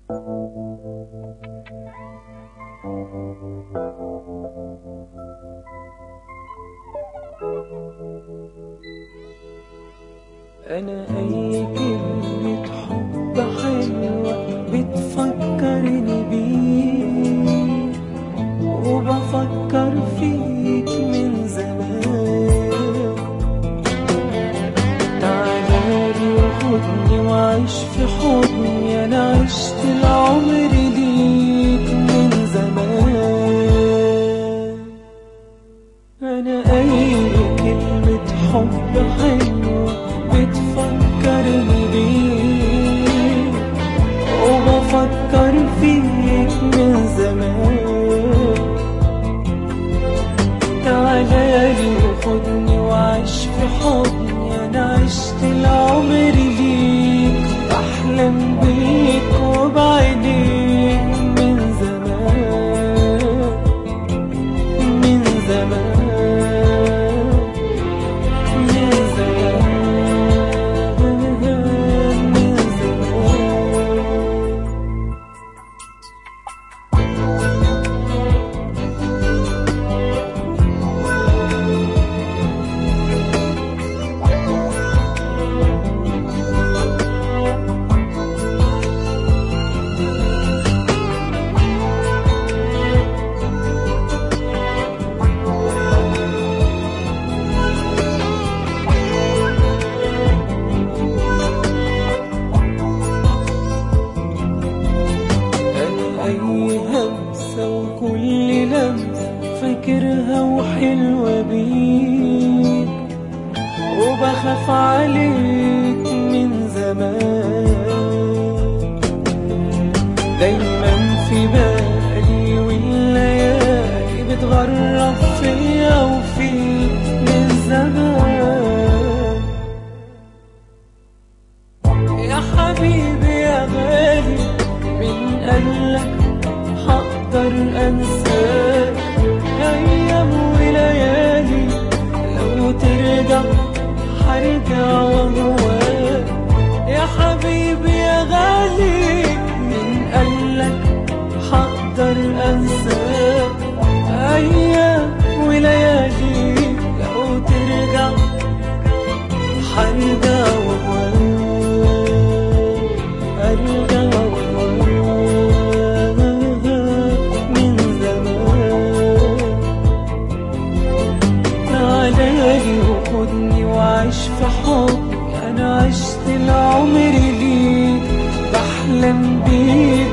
أنا أي كلمة حب حلوة بتفكرني بيك وبفكر فيك من زمان تعالى وخدني وعيش في حضني أنا عشت العمر ليك من زمان أنا أي كلمة حب حلوة بتفكرني بيك وبفكر فيك من زمان تعالى لي وخدني وعيش في حضني أنا عشت العمر ليك بحلم بيك وبعينيك من زمان من زمان من زمان من زمان أنا أي همسة وكل لمسة فاكرها وحلوة بيك وبخاف عليك من زمان دايما في بالي والليالي بتغرب فيا وفيك من زمان يا حبيبي يا غالي من قالك هقدر انساك ايام وليالي لو ترجع هرجع وهواك يا حبيبي يا غالي من قالك هقدر انساك ايام وليالي لو ترجع هرجع وهواك أرجع وهواك من زمان تعالى لي وخدني وعيش في حضني أنا عشت العمر ليك بحلم بيك